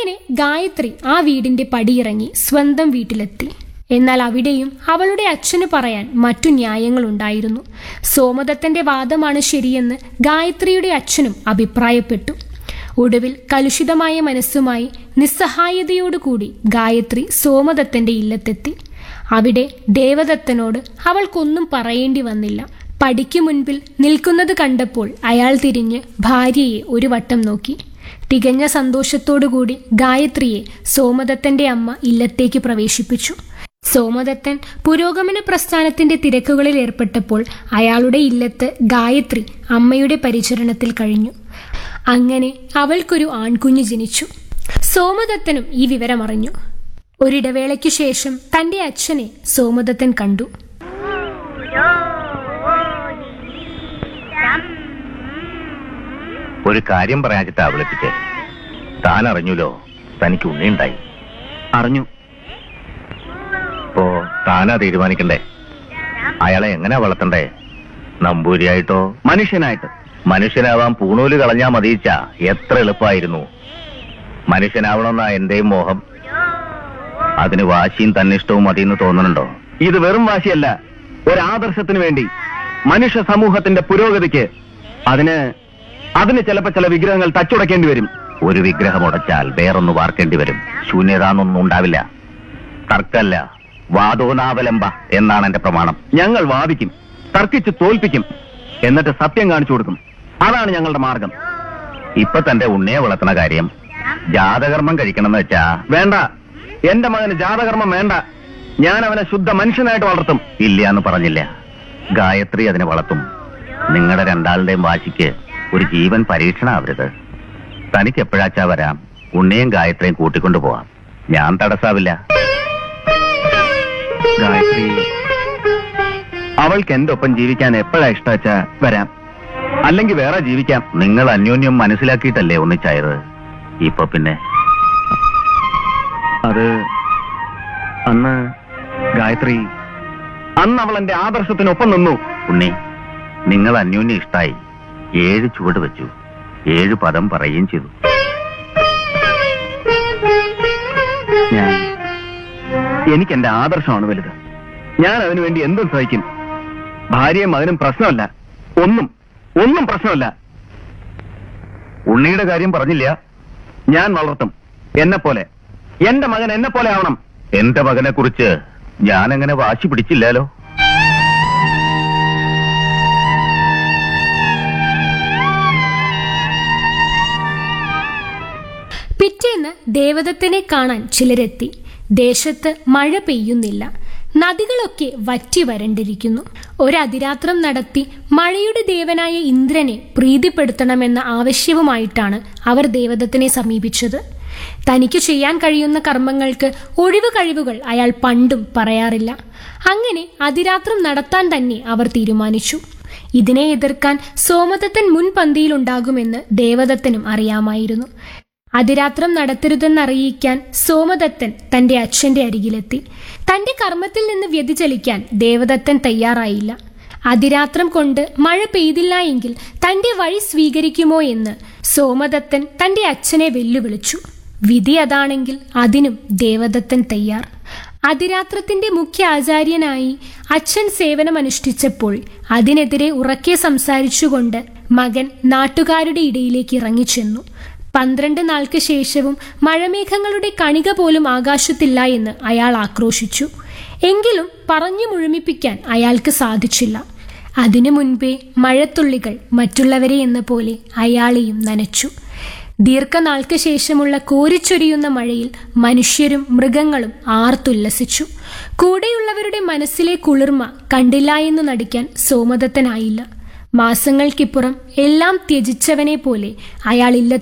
അങ്ങനെ ഗായത്രി ആ വീടിന്റെ പടിയിറങ്ങി സ്വന്തം വീട്ടിലെത്തി എന്നാൽ അവിടെയും അവളുടെ അച്ഛന് പറയാൻ മറ്റു ന്യായങ്ങളുണ്ടായിരുന്നു സോമദത്തന്റെ വാദമാണ് ശരിയെന്ന് ഗായത്രിയുടെ അച്ഛനും അഭിപ്രായപ്പെട്ടു ഒടുവിൽ കലുഷിതമായ മനസ്സുമായി നിസ്സഹായതയോടുകൂടി ഗായത്രി സോമദത്തന്റെ ഇല്ലത്തെത്തി അവിടെ ദേവദത്തനോട് അവൾക്കൊന്നും പറയേണ്ടി വന്നില്ല പടിക്ക് മുൻപിൽ നിൽക്കുന്നത് കണ്ടപ്പോൾ അയാൾ തിരിഞ്ഞ് ഭാര്യയെ ഒരു വട്ടം നോക്കി തികഞ്ഞ സന്തോഷത്തോടുകൂടി ഗായത്രിയെ സോമദത്തന്റെ അമ്മ ഇല്ലത്തേക്ക് പ്രവേശിപ്പിച്ചു സോമദത്തൻ പുരോഗമന പ്രസ്ഥാനത്തിന്റെ തിരക്കുകളിൽ ഏർപ്പെട്ടപ്പോൾ അയാളുടെ ഇല്ലത്ത് ഗായത്രി അമ്മയുടെ പരിചരണത്തിൽ കഴിഞ്ഞു അങ്ങനെ അവൾക്കൊരു ആൺകുഞ്ഞ് ജനിച്ചു സോമദത്തനും ഈ വിവരമറിഞ്ഞു ഒരിടവേളയ്ക്കു ശേഷം തന്റെ അച്ഛനെ സോമദത്തൻ കണ്ടു ഒരു കാര്യം പറയാച്ചിട്ടാ വിളിപ്പിച്ചേ താൻ അറിഞ്ഞുലോ തനിക്ക് ഉണ്ണിയുണ്ടായി അറിഞ്ഞു ഇപ്പോ താനാ തീരുമാനിക്കണ്ടേ അയാളെ എങ്ങനെ വളർത്തണ്ടേ നമ്പൂരിയായിട്ടോ മനുഷ്യനായിട്ട് മനുഷ്യനാവാൻ പൂണൂല് കളഞ്ഞാ മതിയിച്ച എത്ര എളുപ്പമായിരുന്നു മനുഷ്യനാവണമെന്നാ എന്റെയും മോഹം അതിന് വാശിയും തന്നിഷ്ടവും മതിയെന്ന് തോന്നുന്നുണ്ടോ ഇത് വെറും വാശിയല്ല ഒരാദർശത്തിന് വേണ്ടി മനുഷ്യ സമൂഹത്തിന്റെ പുരോഗതിക്ക് അതിന് അതിന് ചിലപ്പോ ചില വിഗ്രഹങ്ങൾ തച്ചുടക്കേണ്ടി വരും ഒരു വിഗ്രഹം ഉടച്ചാൽ വേറൊന്ന് വാർക്കേണ്ടി വരും ശൂന്യതാന്നൊന്നും ഉണ്ടാവില്ല തർക്കല്ല വാദോനാവലംബ എന്നാണ് എന്റെ പ്രമാണം ഞങ്ങൾ വാദിക്കും തർക്കിച്ച് തോൽപ്പിക്കും എന്നിട്ട് സത്യം കാണിച്ചു കൊടുക്കും അതാണ് ഞങ്ങളുടെ മാർഗം ഇപ്പൊ തന്റെ ഉണ്ണിയെ വളർത്തുന്ന കാര്യം ജാതകർമ്മം കഴിക്കണമെന്ന് വെച്ചാ വേണ്ട എന്റെ മകന് ജാതകർമ്മം വേണ്ട ഞാൻ അവനെ ശുദ്ധ മനുഷ്യനായിട്ട് വളർത്തും ഇല്ല എന്ന് പറഞ്ഞില്ല ഗായത്രി അതിനെ വളർത്തും നിങ്ങളുടെ രണ്ടാളുടെയും വാശിക്ക് ഒരു ജീവൻ പരീക്ഷണാവരുത് തനിക്ക് എപ്പോഴാച്ചാ വരാം ഉണ്ണിയും ഗായത്രിയും കൂട്ടിക്കൊണ്ടു പോവാം ഞാൻ തടസ്സാവില്ല ഗായത്രി അവൾക്ക് എന്റെ ഒപ്പം ജീവിക്കാൻ എപ്പോഴാ ഇഷ്ടാച്ചാ വരാം അല്ലെങ്കിൽ വേറെ ജീവിക്കാം നിങ്ങൾ അന്യോന്യം മനസ്സിലാക്കിയിട്ടല്ലേ ഒന്നിച്ചായത് ഇപ്പൊ പിന്നെ അത് അന്ന് ഗായത്രി അന്ന് അവൾ എന്റെ ആദർശത്തിനൊപ്പം നിന്നു ഉണ്ണി നിങ്ങൾ അന്യോന്യം ഇഷ്ടായി ഏഴ് ചുവട് വെച്ചു ഏഴ് പദം പറയുകയും ചെയ്തു ഞാൻ എനിക്ക് എന്റെ ആദർശമാണ് വലുത് ഞാൻ അതിനു വേണ്ടി എന്തും സഹിക്കും ഭാര്യയും മകനും പ്രശ്നമല്ല ഒന്നും ഒന്നും പ്രശ്നമല്ല ഉണ്ണിയുടെ കാര്യം പറഞ്ഞില്ല ഞാൻ വളർത്തും എന്നെ പോലെ എന്റെ മകൻ എന്നെ പോലെ ആവണം എന്റെ മകനെ കുറിച്ച് ഞാനങ്ങനെ വാശി പിടിച്ചില്ലാലോ പിറ്റേന്ന് ദേവദത്തിനെ കാണാൻ ചിലരെത്തി ദേശത്ത് മഴ പെയ്യുന്നില്ല നദികളൊക്കെ വറ്റി വരണ്ടിരിക്കുന്നു ഒരതിരാത്രം നടത്തി മഴയുടെ ദേവനായ ഇന്ദ്രനെ പ്രീതിപ്പെടുത്തണമെന്ന ആവശ്യവുമായിട്ടാണ് അവർ ദേവദത്തിനെ സമീപിച്ചത് തനിക്ക് ചെയ്യാൻ കഴിയുന്ന കർമ്മങ്ങൾക്ക് ഒഴിവ് കഴിവുകൾ അയാൾ പണ്ടും പറയാറില്ല അങ്ങനെ അതിരാത്രം നടത്താൻ തന്നെ അവർ തീരുമാനിച്ചു ഇതിനെ എതിർക്കാൻ സോമദത്തൻ മുൻപന്തിയിലുണ്ടാകുമെന്ന് ദേവദത്തനും അറിയാമായിരുന്നു അതിരാത്രം നടത്തരുതെന്നറിയിക്കാൻ സോമദത്തൻ തന്റെ അച്ഛന്റെ അരികിലെത്തി തന്റെ കർമ്മത്തിൽ നിന്ന് വ്യതിചലിക്കാൻ ദേവദത്തൻ തയ്യാറായില്ല അതിരാത്രം കൊണ്ട് മഴ പെയ്തില്ല എങ്കിൽ തന്റെ വഴി സ്വീകരിക്കുമോ എന്ന് സോമദത്തൻ തന്റെ അച്ഛനെ വെല്ലുവിളിച്ചു വിധി അതാണെങ്കിൽ അതിനും ദേവദത്തൻ തയ്യാർ അതിരാത്രത്തിന്റെ മുഖ്യ ആചാര്യനായി അച്ഛൻ സേവനമനുഷ്ഠിച്ചപ്പോൾ അതിനെതിരെ ഉറക്കെ സംസാരിച്ചുകൊണ്ട് മകൻ നാട്ടുകാരുടെ ഇടയിലേക്ക് ഇറങ്ങിച്ചെന്നു പന്ത്രണ്ട് നാൾക്ക് ശേഷവും മഴമേഘങ്ങളുടെ കണിക പോലും ആകാശത്തില്ല എന്ന് അയാൾ ആക്രോശിച്ചു എങ്കിലും പറഞ്ഞു മുഴുമിപ്പിക്കാൻ അയാൾക്ക് സാധിച്ചില്ല അതിനു മുൻപേ മഴത്തുള്ളികൾ മറ്റുള്ളവരെ എന്ന പോലെ അയാളെയും നനച്ചു ദീർഘനാൾക്ക് ശേഷമുള്ള കോരിച്ചൊരിയുന്ന മഴയിൽ മനുഷ്യരും മൃഗങ്ങളും ആർത്തുല്ലസിച്ചു കൂടെയുള്ളവരുടെ മനസ്സിലെ കുളിർമ കണ്ടില്ല എന്ന് നടിക്കാൻ സോമദത്തനായില്ല മാസങ്ങൾക്കിപ്പുറം എല്ലാം ത്യജിച്ചവനെ പോലെ അയാൾ ഇല്ല